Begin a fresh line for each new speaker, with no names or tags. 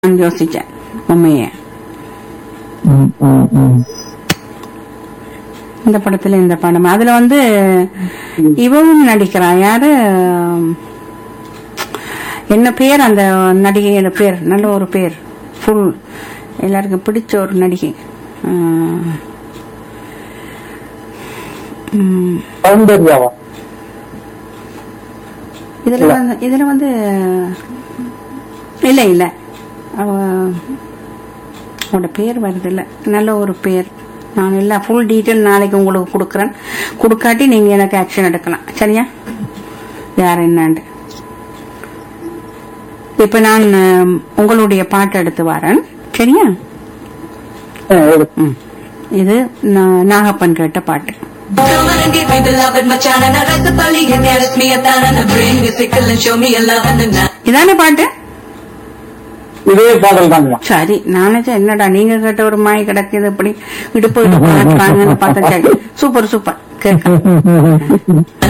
நான் யோசிச்சேன் உண்மைய
ம், ம், ம்.
இந்த படத்துல இந்த படம் அதுல வந்து இவவும் நடிக்கிறா யாரு என்ன பேர் அந்த நடிகையோட பேர் நல்ல ஒரு பேர் ஃபுல் எல்லாருக்கும் பிடிச்ச ஒரு நடிகை ஆஹ், ம்,
சௌந்தர்யாவா
இதுல வந்து இதுல வந்து இல்ல இல்ல அவ அவட பேர் வருது இல்ல நல்ல ஒரு பேர் நான் எல்லாம் ஃபுல் டீட்டெயில் நாளைக்கு உங்களுக்கு கொடுக்குறேன் கொடுக்காட்டி நீங்க எனக்கு ஆக்ஷன் எடுக்கலாம் சரியா யார் என்னாண்டு இப்ப நான் அஹ், உங்களுடைய பாட்டு எடுத்து வரேன் சரியா
ஆ, ஓகே.
ம். இது நா- நாகப்பன் கேட்ட பாட்டு
Come on and give me the love and my chana. Now rest the pali and caress me a tan and bring me a sickle and show me a love and a night.
இதானே பாட்டு
இதே பாடல் தாங்கம்மா
சரி நானே என்னடா நீங்க கேட்ட ஒரு மாய் கிடக்குது இப்படி இடுப்பு இடுப்பு காட்டுறாங்கன்னு பார்த்தேன் சரி சூப்பர் சூப்பர் கேட்க